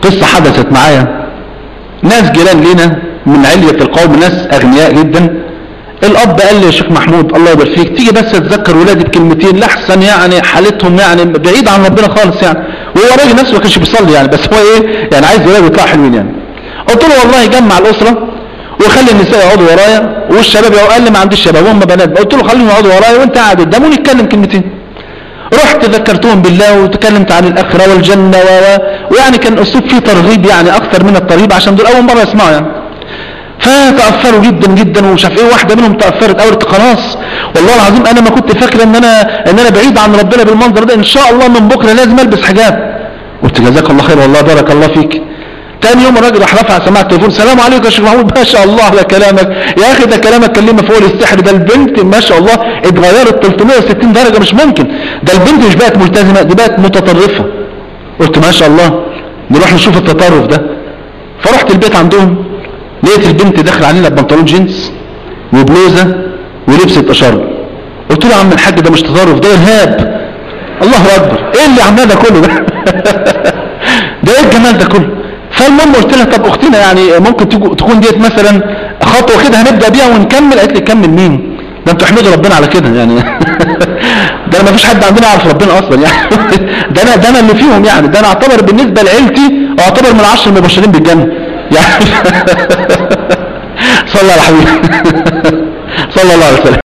قصة حدثت معايا ناس جيران لينا من علية القوم ناس اغنياء جدا الاب قال لي يا شيخ محمود الله يبارك فيك تيجي بس تذكر ولادي بكلمتين لاحسن يعني حالتهم يعني بعيد عن ربنا خالص يعني وهو راجل نفسه ما كانش بيصلي يعني بس هو ايه يعني عايز ولاده يطلعوا حلوين يعني قلت له والله جمع الاسره وخلي النساء يقعدوا ورايا والشباب يقعدوا قال لي ما عنديش شباب هم بنات قلت له خليهم يقعدوا ورايا وانت قاعد قدام ونتكلم كلمتين رحت ذكرتهم بالله وتكلمت عن الاخره والجنه و... و... ويعني كان اسلوب فيه ترغيب يعني اكثر من الترغيب عشان دول اول مره يسمعوا يعني فتأثروا جدا جدا ومش عارف ايه واحده منهم تأثرت قالت خلاص والله العظيم انا ما كنت فاكره ان انا ان انا بعيد عن ربنا بالمنظر ده ان شاء الله من بكره لازم البس حجاب قلت جزاك الله خير والله بارك الله فيك تاني يوم الراجل راح رفع سماعه التليفون السلام عليكم يا شيخ محمود ما شاء الله على كلامك يا اخي ده كلامك كلمه فوق السحر ده البنت ما شاء الله اتغيرت 360 درجه مش ممكن ده البنت مش بقت ملتزمه دي بقت متطرفه قلت ما شاء الله نروح نشوف التطرف ده فرحت البيت عندهم لقيت البنت داخله علينا ببنطلون جينز وبلوزه ولبست اشارب قلت له يا عم الحاج ده مش تطرف ده ارهاب الله اكبر ايه اللي عملنا ده كله ده ده ايه الجمال ده كله فالمهم قلت لها طب اختنا يعني ممكن تجو- تكون ديت مثلا خطوه كده هنبدا بيها ونكمل قالت لي كمل مين ده انتوا احمدوا ربنا على كده يعني ده ما فيش حد عندنا يعرف ربنا اصلا يعني ده انا ده انا اللي فيهم يعني ده انا اعتبر بالنسبه لعيلتي اعتبر من العشر المبشرين بالجنه يعني صلى على الحبيب صلى الله عليه وسلم